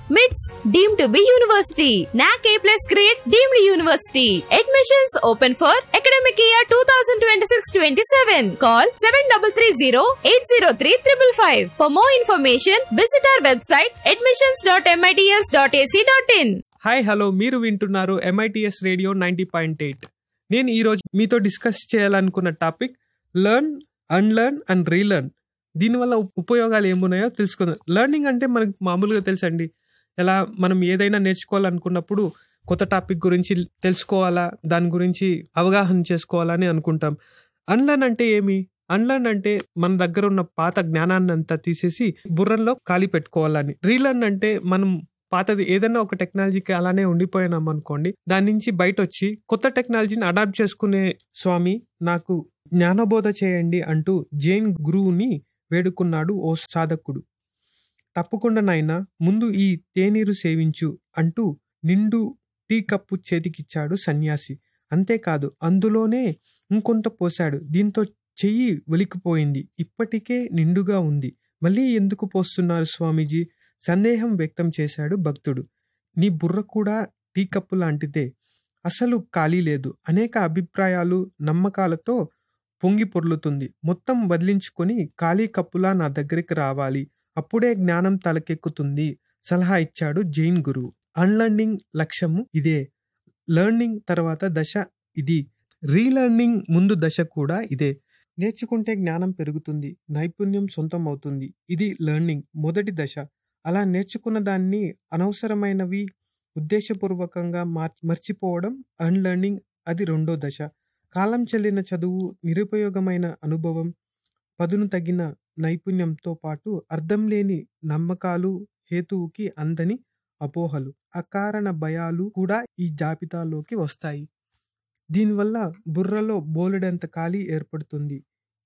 MITS deemed to be university. NAC A plus grade deemed university. Admissions open for academic year 2026-27. Call 7330-803-555. For more information, visit our website admissions.mits.ac.in. Hi hello మీరు వింటున్నారు M I T S radio ninety point eight నేను ఈరోజు మీతో discuss చేయాలనుకున్న topic learn unlearn and relearn దీనివల్ల ఉ- ఉపయోగాలు ఏమున్నాయో తెలుసుకుందాం లెర్నింగ్ అంటే మనకు మామూలుగా తెలుసండి ఎలా మనం ఏదైనా నేర్చుకోవాలనుకున్నప్పుడు కొత్త టాపిక్ గురించి తెలుసుకోవాలా దాని గురించి అవగాహన చేసుకోవాలని అనుకుంటాం అన్లర్న్ అంటే ఏమి అన్లర్న్ అంటే మన దగ్గర ఉన్న పాత జ్ఞానాన్ని అంతా తీసేసి బుర్రంలో ఖాళీ పెట్టుకోవాలని రీలర్న్ అంటే మనం పాతది ఏదైనా ఒక టెక్నాలజీకి అలానే ఉండిపోయినాం అనుకోండి దాని నుంచి బయట వచ్చి కొత్త టెక్నాలజీని అడాప్ట్ చేసుకునే స్వామి నాకు జ్ఞానబోధ చేయండి అంటూ జైన్ గురువుని వేడుకున్నాడు ఓ సాధకుడు తప్పకుండా నాయనా ముందు ఈ తేనీరు సేవించు అంటూ నిండు టీ కప్పు చేతికిచ్చాడు సన్యాసి అంతేకాదు అందులోనే ఇంకొంత పోశాడు దీంతో చెయ్యి ఒలికిపోయింది ఇప్పటికే నిండుగా ఉంది మళ్ళీ ఎందుకు పోస్తున్నారు స్వామీజీ సందేహం వ్యక్తం చేశాడు భక్తుడు నీ బుర్ర కూడా టీ కప్పు లాంటిదే అసలు ఖాళీ లేదు అనేక అభిప్రాయాలు నమ్మకాలతో పొంగి పొర్లుతుంది మొత్తం వదిలించుకొని ఖాళీ కప్పులా నా దగ్గరికి రావాలి అప్పుడే జ్ఞానం తలకెక్కుతుంది సలహా ఇచ్చాడు జైన్ గురువు అన్లర్నింగ్ లక్ష్యము ఇదే లెర్నింగ్ తర్వాత దశ ఇది రీలెర్నింగ్ ముందు దశ కూడా ఇదే నేర్చుకుంటే జ్ఞానం పెరుగుతుంది నైపుణ్యం సొంతం అవుతుంది ఇది లెర్నింగ్ మొదటి దశ అలా నేర్చుకున్న దాన్ని అనవసరమైనవి ఉద్దేశపూర్వకంగా మార్ మర్చిపోవడం అన్లెర్నింగ్ అది రెండో దశ కాలం చెల్లిన చదువు నిరుపయోగమైన అనుభవం పదును తగిన నైపుణ్యంతో పాటు అర్థం లేని నమ్మకాలు హేతువుకి అందని అపోహలు అకారణ భయాలు కూడా ఈ జాబితాలోకి వస్తాయి దీనివల్ల బుర్రలో బోలెడంత ఖాళీ ఏర్పడుతుంది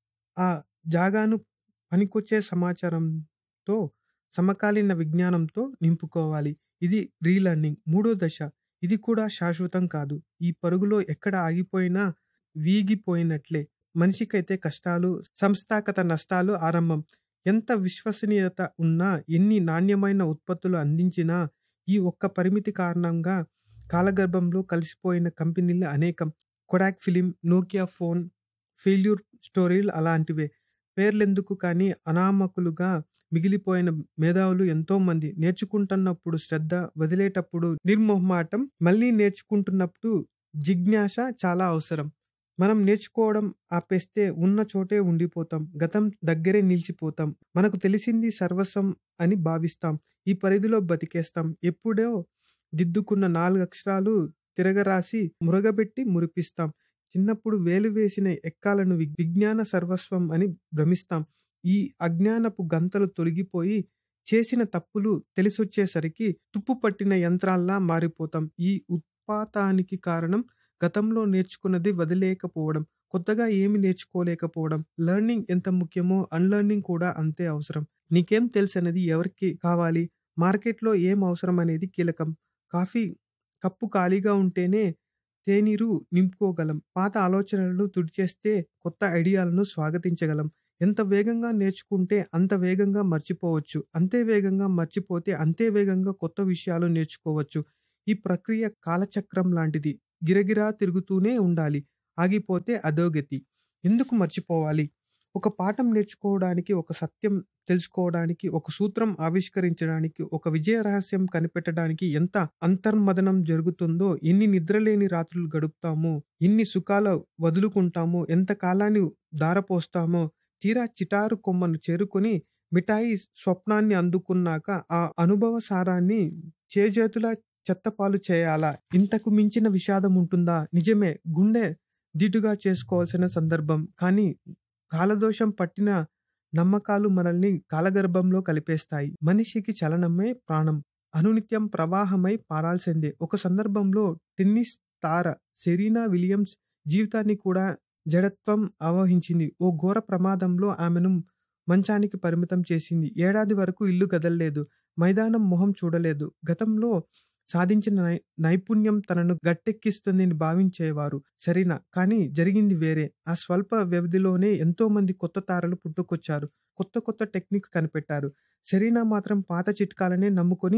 ఆ జాగాను పనికొచ్చే సమాచారంతో సమకాలీన విజ్ఞానంతో నింపుకోవాలి ఇది రీలర్నింగ్ మూడో దశ ఇది కూడా శాశ్వతం కాదు ఈ పరుగులో ఎక్కడ ఆగిపోయినా వీగిపోయినట్లే మనిషికైతే కష్టాలు సంస్థాగత నష్టాలు ఆరంభం ఎంత విశ్వసనీయత ఉన్నా ఎన్ని నాణ్యమైన ఉత్పత్తులు అందించినా ఈ ఒక్క పరిమితి కారణంగా కాలగర్భంలో కలిసిపోయిన కంపెనీలు అనేకం Kodak film Nokia phone failure స్టోరీలు అలాంటివే పేర్లెందుకు కానీ అనామకులుగా మిగిలిపోయిన మేధావులు ఎంతో మంది నేర్చుకుంటున్నప్పుడు శ్రద్ధ వదిలేటప్పుడు నిర్మోహమాటం మళ్ళీ నేర్చుకుంటున్నప్పుడు జిజ్ఞాస చాలా అవసరం మనం నేర్చుకోవడం ఆపేస్తే ఉన్న చోటే ఉండిపోతాం గతం దగ్గరే నిలిచిపోతాం మనకు తెలిసింది సర్వస్వం అని భావిస్తాం ఈ పరిధిలో బతికేస్తాం ఎప్పుడో దిద్దుకున్న నాలుగు అక్షరాలు తిరగరాసి మురగబెట్టి మురిపిస్తాం చిన్నప్పుడు వేలు వేసిన ఎక్కాలను వి- విజ్ఞాన సర్వస్వం అని భ్రమిస్తాం ఈ అజ్ఞానపు గంతలు తొలగిపోయి చేసిన తప్పులు తెలిసొచ్చేసరికి తుప్పు పట్టిన యంత్రాల్లా మారిపోతాం ఈ ఉత్పాతానికి కారణం గతంలో నేర్చుకున్నది వదిలేకపోవడం కొత్తగా ఏమి నేర్చుకోలేకపోవడం లెర్నింగ్ ఎంత ముఖ్యమో అన్లెర్నింగ్ కూడా అంతే అవసరం నీకేం తెలుసు అనేది ఎవరికి కావాలి మార్కెట్లో ఏం అవసరం అనేది కీలకం కాఫీ కప్పు ఖాళీగా ఉంటేనే తేనీరు నింపుకోగలం పాత ఆలోచనలను తుడిచేస్తే కొత్త ఐడియాలను స్వాగతించగలం ఎంత వేగంగా నేర్చుకుంటే అంత వేగంగా మర్చిపోవచ్చు అంతే వేగంగా మర్చిపోతే అంతే వేగంగా కొత్త విషయాలు నేర్చుకోవచ్చు ఈ ప్రక్రియ కాలచక్రం లాంటిది గిరగిరా తిరుగుతూనే ఉండాలి ఆగిపోతే అధోగతి ఎందుకు మర్చిపోవాలి ఒక పాఠం నేర్చుకోవడానికి ఒక సత్యం తెలుసుకోవడానికి ఒక సూత్రం ఆవిష్కరించడానికి ఒక విజయ రహస్యం కనిపెట్టడానికి ఎంత అంతర్మదనం జరుగుతుందో ఎన్ని నిద్రలేని రాత్రులు గడుపుతామో ఎన్ని సుఖాలు వదులుకుంటామో ఎంత కాలాన్ని దారపోస్తామో తీరా చిటారు కొమ్మను చేరుకొని మిఠాయి స్వప్నాన్ని అందుకున్నాక ఆ అనుభవ సారాన్ని చేజేతులా చెత్తపాలు చేయాలా ఇంతకు మించిన విషాదం ఉంటుందా నిజమే గుండె దిటుగా చేసుకోవాల్సిన సందర్భం కానీ కాలదోషం పట్టిన నమ్మకాలు మనల్ని కాలగర్భంలో కలిపేస్తాయి మనిషికి చలనమే ప్రాణం అనునిత్యం ప్రవాహమై పారాల్సిందే ఒక సందర్భంలో టెన్నిస్ తార సెరీనా విలియమ్స్ జీవితాన్ని కూడా జడత్వం ఆవహించింది ఓ ఘోర ప్రమాదంలో ఆమెను మంచానికి పరిమితం చేసింది ఏడాది వరకు ఇల్లు కదలలేదు మైదానం మొహం చూడలేదు గతంలో సాధించిన నై నైపుణ్యం తనను గట్టెక్కిస్తుందని భావించేవారు సరేనా కానీ జరిగింది వేరే ఆ స్వల్ప వ్యవధిలోనే ఎంతో మంది కొత్త తారలు పుట్టుకొచ్చారు కొత్త కొత్త టెక్నిక్స్ కనిపెట్టారు సెరీనా మాత్రం పాత చిట్కాలనే నమ్ముకొని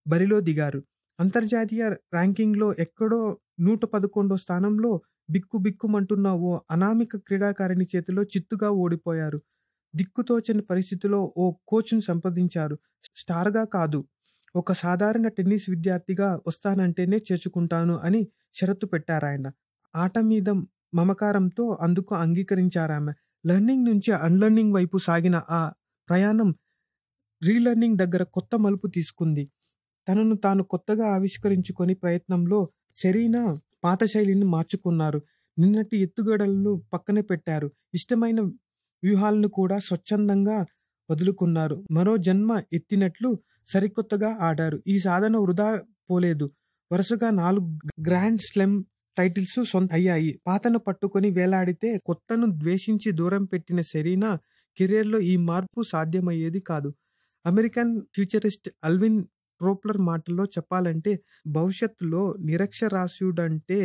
బరిలో దిగారు అంతర్జాతీయ ర్యాంకింగ్లో ఎక్కడో నూట పదకొండో స్థానంలో బిక్కు బిక్కుమంటున్న ఓ అనామిక క్రీడాకారిణి చేతిలో చిత్తుగా ఓడిపోయారు దిక్కుతోచని పరిస్థితిలో ఓ కోచ్ను సంప్రదించారు స్టార్గా కాదు ఒక సాధారణ టెన్నిస్ విద్యార్థిగా వస్తానంటేనే చేర్చుకుంటాను అని షరతు పెట్టారాయన ఆట మీద మమకారంతో అందుకు అంగీకరించారామె లెర్నింగ్ నుంచి అన్లెర్నింగ్ వైపు సాగిన ఆ ప్రయాణం రీలెర్నింగ్ దగ్గర కొత్త మలుపు తీసుకుంది తనను తాను కొత్తగా ఆవిష్కరించుకొని ప్రయత్నంలో సెరీనా పాత శైలిని మార్చుకున్నారు నిన్నటి ఎత్తుగడలను పక్కన పెట్టారు ఇష్టమైన వ్యూహాలను కూడా స్వచ్ఛందంగా వదులుకున్నారు మరో జన్మ ఎత్తినట్లు సరికొత్తగా ఆడారు ఈ సాధన వృధా పోలేదు వరుసగా నాలుగు గ్రాండ్ స్లెమ్ టైటిల్స్ సొంత అయ్యాయి పాతను పట్టుకొని వేలాడితే కొత్తను ద్వేషించి దూరం పెట్టిన సెరీనా కెరీర్లో ఈ మార్పు సాధ్యమయ్యేది కాదు అమెరికన్ ఫ్యూచరిస్ట్ అల్విన్ రోప్లర్ మాటల్లో చెప్పాలంటే భవిష్యత్తులో నిరక్షరాస్యుడంటే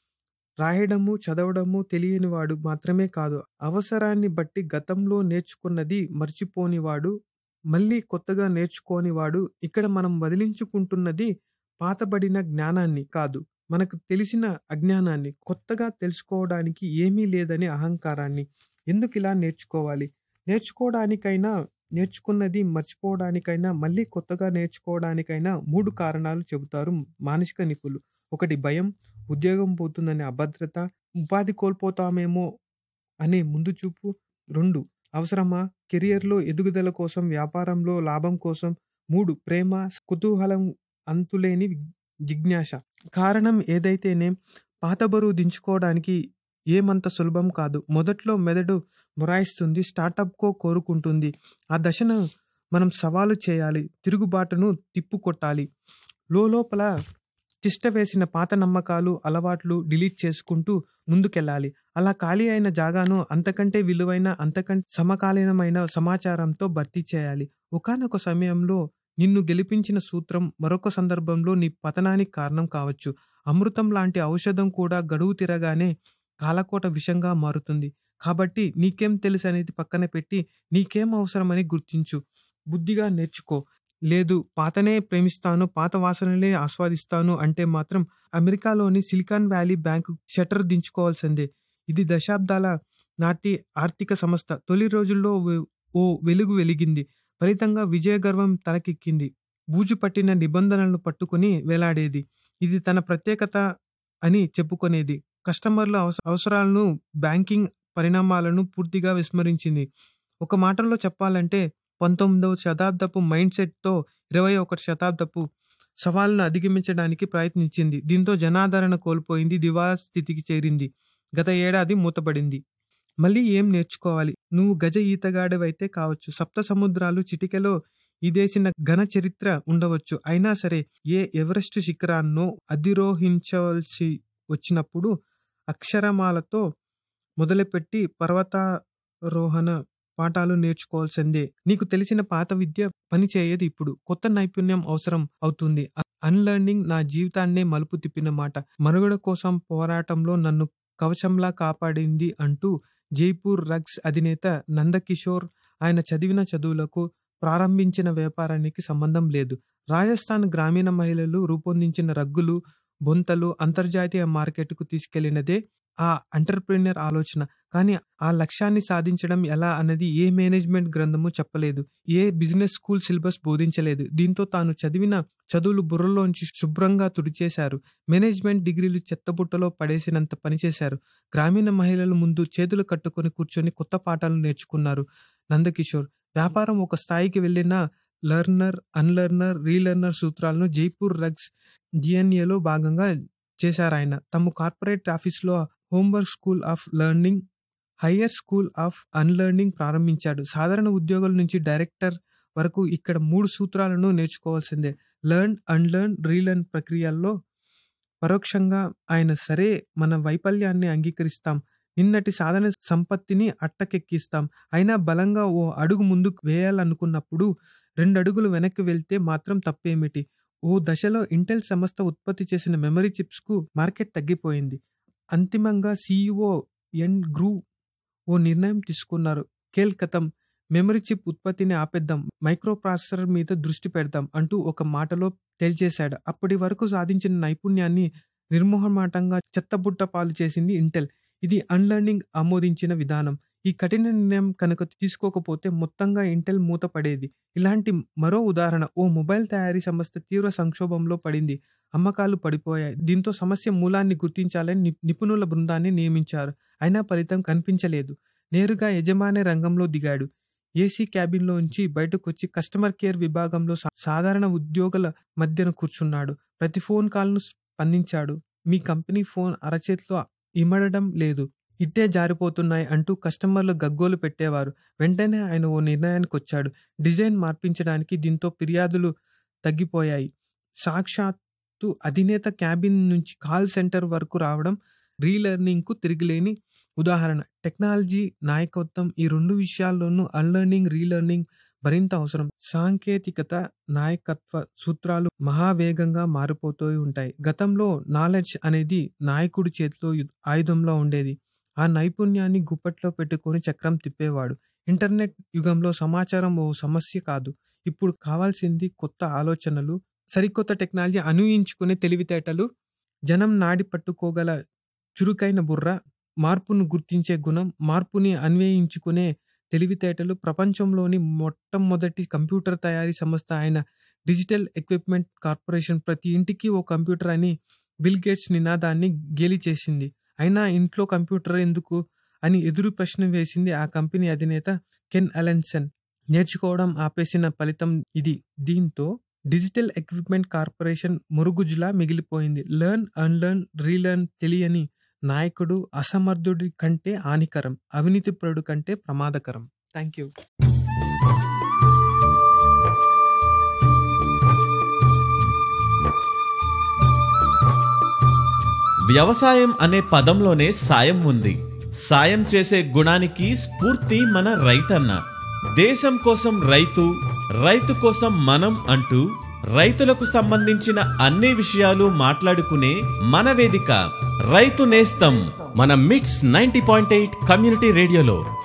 రాయడము చదవడము తెలియనివాడు మాత్రమే కాదు అవసరాన్ని బట్టి గతంలో నేర్చుకున్నది మర్చిపోనివాడు మళ్ళీ కొత్తగా నేర్చుకోనివాడు ఇక్కడ మనం వదిలించుకుంటున్నది పాతబడిన జ్ఞానాన్ని కాదు మనకు తెలిసిన అజ్ఞానాన్ని కొత్తగా తెలుసుకోవడానికి ఏమీ లేదని అహంకారాన్ని ఎందుకు ఇలా నేర్చుకోవాలి నేర్చుకోవడానికైనా నేర్చుకున్నది మర్చిపోవడానికైనా మళ్ళీ కొత్తగా నేర్చుకోవడానికైనా మూడు కారణాలు చెబుతారు మానసిక నిపుణులు ఒకటి భయం ఉద్యోగం పోతుందనే అభద్రత ఉపాధి కోల్పోతామేమో అనే ముందు చూపు రెండు అవసరమా కెరియర్లో ఎదుగుదల కోసం వ్యాపారంలో లాభం కోసం మూడు ప్రేమ కుతూహలం అంతులేని జిజ్ఞాస కారణం ఏదైతేనే పాత బరువు దించుకోవడానికి ఏమంత సులభం కాదు మొదట్లో మెదడు మొరాయిస్తుంది స్టార్టప్కో కోరుకుంటుంది ఆ దశను మనం సవాలు చేయాలి తిరుగుబాటును తిప్పుకొట్టాలి లోపల తిష్ట వేసిన పాత నమ్మకాలు అలవాట్లు డిలీట్ చేసుకుంటూ ముందుకెళ్ళాలి అలా ఖాళీ అయిన జాగాను అంతకంటే విలువైన అంతకంటే సమకాలీనమైన సమాచారంతో భర్తీ చేయాలి ఒకనొక సమయంలో నిన్ను గెలిపించిన సూత్రం మరొక సందర్భంలో నీ పతనానికి కారణం కావచ్చు అమృతం లాంటి ఔషధం కూడా గడువు తిరగానే కాలకోట విషంగా మారుతుంది కాబట్టి నీకేం తెలుసు అనేది పక్కన పెట్టి నీకేం అవసరమని గుర్తించు బుద్ధిగా నేర్చుకో లేదు పాతనే ప్రేమిస్తాను పాత వాసనలే ఆస్వాదిస్తాను అంటే మాత్రం అమెరికాలోని సిలికాన్ వ్యాలీ బ్యాంకు షట్టర్ దించుకోవాల్సిందే ఇది దశాబ్దాల నాటి ఆర్థిక సంస్థ తొలి రోజుల్లో ఓ వెలుగు వెలిగింది ఫలితంగా విజయ గర్వం తలకెక్కింది బూజు పట్టిన నిబంధనలను పట్టుకుని వేలాడేది ఇది తన ప్రత్యేకత అని చెప్పుకునేది కస్టమర్ల అవసరాలను బ్యాంకింగ్ పరిణామాలను పూర్తిగా విస్మరించింది ఒక మాటలో చెప్పాలంటే పంతొమ్మిదవ శతాబ్దపు మైండ్ సెట్తో ఇరవై ఒకటి శతాబ్దపు సవాళ్ళను అధిగమించడానికి ప్రయత్నించింది దీంతో జనాదరణ కోల్పోయింది దివాలా స్థితికి చేరింది గత ఏడాది మూతపడింది మళ్ళీ ఏం నేర్చుకోవాలి నువ్వు గజ ఈతగాడివైతే కావచ్చు సప్త సముద్రాలు చిటికెలో ఇదేసిన ఘన చరిత్ర ఉండవచ్చు అయినా సరే ఏ ఎవరెస్ట్ శిఖరాన్నో అధిరోహించవలసి వచ్చినప్పుడు అక్షరమాలతో మొదలుపెట్టి పర్వతారోహణ పాఠాలు నేర్చుకోవాల్సిందే నీకు తెలిసిన పాత విద్య పని చేయదు ఇప్పుడు కొత్త నైపుణ్యం అవసరం అవుతుంది అన్లర్నింగ్ నా జీవితాన్నే మలుపు తిప్పిన మాట మనుగడ కోసం పోరాటంలో నన్ను కవచంలా కాపాడింది అంటూ జైపూర్ రగ్స్ అధినేత నందకిషోర్ ఆయన చదివిన చదువులకు ప్రారంభించిన వ్యాపారానికి సంబంధం లేదు రాజస్థాన్ గ్రామీణ మహిళలు రూపొందించిన రగ్గులు బొంతలు అంతర్జాతీయ మార్కెట్కు తీసుకెళ్లినదే ఆ ఎంటర్ప్రీనర్ ఆలోచన కానీ ఆ లక్ష్యాన్ని సాధించడం ఎలా అన్నది ఏ మేనేజ్మెంట్ గ్రంథము చెప్పలేదు ఏ బిజినెస్ స్కూల్ సిలబస్ బోధించలేదు దీంతో తాను చదివిన చదువులు బుర్రలోంచి శుభ్రంగా తుడిచేశారు మేనేజ్మెంట్ డిగ్రీలు చెత్తబుట్టలో పడేసినంత పనిచేశారు గ్రామీణ మహిళల ముందు చేతులు కట్టుకొని కూర్చొని కొత్త పాఠాలు నేర్చుకున్నారు నందకిషోర్ వ్యాపారం ఒక స్థాయికి వెళ్ళిన లర్నర్ అన్లర్నర్ రీలర్నర్ సూత్రాలను జైపూర్ రగ్స్ జిఎన్ఏలో భాగంగా చేశారాయన తమ కార్పొరేట్ ఆఫీస్లో homework school of learning higher school of unlearning ప్రారంభించాడు సాధారణ ఉద్యోగుల నుంచి డైరెక్టర్ వరకు ఇక్కడ మూడు సూత్రాలను నేర్చుకోవాల్సిందే లెర్న్ అన్లెర్న్ రీలెర్న్ ప్రక్రియల్లో పరోక్షంగా ఆయన సరే మన వైఫల్యాన్ని అంగీకరిస్తాం నిన్నటి సాధన సంపత్తిని అట్టకెక్కిస్తాం అయినా బలంగా ఓ అడుగు ముందుకు వేయాలనుకున్నప్పుడు రెండు అడుగులు వెనక్కి వెళ్తే మాత్రం తప్పేమిటి ఓ దశలో ఇంటెల్ సంస్థ ఉత్పత్తి చేసిన మెమరీ చిప్స్కు మార్కెట్ తగ్గిపోయింది అంతిమంగా సీఈఓ ఎన్ గ్రూ ఓ నిర్ణయం తీసుకున్నారు కేల్కతం మెమరీ చిప్ ఉత్పత్తిని ఆపేద్దాం మైక్రో ప్రాసెసర్ మీద దృష్టి పెడదాం అంటూ ఒక మాటలో తేల్చేశాడు అప్పటి వరకు సాధించిన నైపుణ్యాన్ని నిర్మోహమాటంగా చెత్తబుట్ట పాలు చేసింది ఇంటెల్ ఇది అన్లర్నింగ్ ఆమోదించిన విధానం ఈ కఠిన నిర్ణయం కనుక తీసుకోకపోతే మొత్తంగా ఇంటెల్ మూతపడేది ఇలాంటి మరో ఉదాహరణ ఓ మొబైల్ తయారీ సంస్థ తీవ్ర సంక్షోభంలో పడింది అమ్మకాలు పడిపోయాయి దీంతో సమస్య మూలాన్ని గుర్తించాలని ని- నిపుణుల బృందాన్ని నియమించారు అయినా ఫలితం కనిపించలేదు నేరుగా యజమాని రంగంలో దిగాడు ఏసీ క్యాబిన్లోంచి బయటకొచ్చి కస్టమర్ కేర్ విభాగంలో సా- సాధారణ ఉద్యోగుల మధ్యన కూర్చున్నాడు ప్రతి ఫోన్ కాల్ను స్పందించాడు మీ కంపెనీ ఫోన్ అరచేతిలో ఇమడడం లేదు ఇట్టే జారిపోతున్నాయి అంటూ కస్టమర్లు గగ్గోలు పెట్టేవారు వెంటనే ఆయన ఓ నిర్ణయానికి వచ్చాడు డిజైన్ మార్పించడానికి దీంతో ఫిర్యాదులు తగ్గిపోయాయి సాక్షాత్తు అధినేత క్యాబిన్ నుంచి కాల్ సెంటర్ వరకు రావడం రీలెర్నింగ్కు తిరిగిలేని ఉదాహరణ టెక్నాలజీ నాయకత్వం ఈ రెండు విషయాల్లోనూ అన్లర్నింగ్ రీలెర్నింగ్ మరింత అవసరం సాంకేతికత నాయకత్వ సూత్రాలు మహావేగంగా మారిపోతూ ఉంటాయి గతంలో నాలెడ్జ్ అనేది నాయకుడి చేతిలో యు- ఆయుధంలో ఉండేది ఆ నైపుణ్యాన్ని గుప్పట్లో పెట్టుకొని చక్రం తిప్పేవాడు ఇంటర్నెట్ యుగంలో సమాచారం ఓ సమస్య కాదు ఇప్పుడు కావాల్సింది కొత్త ఆలోచనలు సరికొత్త టెక్నాలజీ అనుయించుకునే తెలివితేటలు జనం నాడి పట్టుకోగల చురుకైన బుర్ర మార్పును గుర్తించే గుణం మార్పుని అన్వయించుకునే తెలివితేటలు ప్రపంచంలోని మొట్టమొదటి కంప్యూటర్ తయారీ సంస్థ అయిన డిజిటల్ ఎక్విప్మెంట్ కార్పొరేషన్ ప్రతి ఇంటికి ఓ కంప్యూటర్ అని బిల్ గేట్స్ నినాదాన్ని గేలి చేసింది అయినా ఇంట్లో కంప్యూటర్ ఎందుకు అని ఎదురు ప్రశ్న వేసింది ఆ కంపెనీ అధినేత కెన్ అలెన్సన్ నేర్చుకోవడం ఆపేసిన ఫలితం ఇది దీంతో డిజిటల్ ఎక్విప్మెంట్ కార్పొరేషన్ మురుగుజులా మిగిలిపోయింది లెర్న్ అన్లెర్న్ రీలెర్న్ తెలియని నాయకుడు అసమర్థుడి కంటే హానికరం అవినీతిపరుడు కంటే ప్రమాదకరం థ్యాంక్ యూ వ్యవసాయం అనే పదంలోనే సాయం ఉంది సాయం చేసే గుణానికి స్ఫూర్తి మన రైతన్న దేశం కోసం రైతు రైతు కోసం మనం అంటూ రైతులకు సంబంధించిన అన్ని విషయాలు మాట్లాడుకునే మన వేదిక రైతు నేస్తం మన మిట్స్ నైంటీ పాయింట్ ఎయిట్ కమ్యూనిటీ రేడియోలో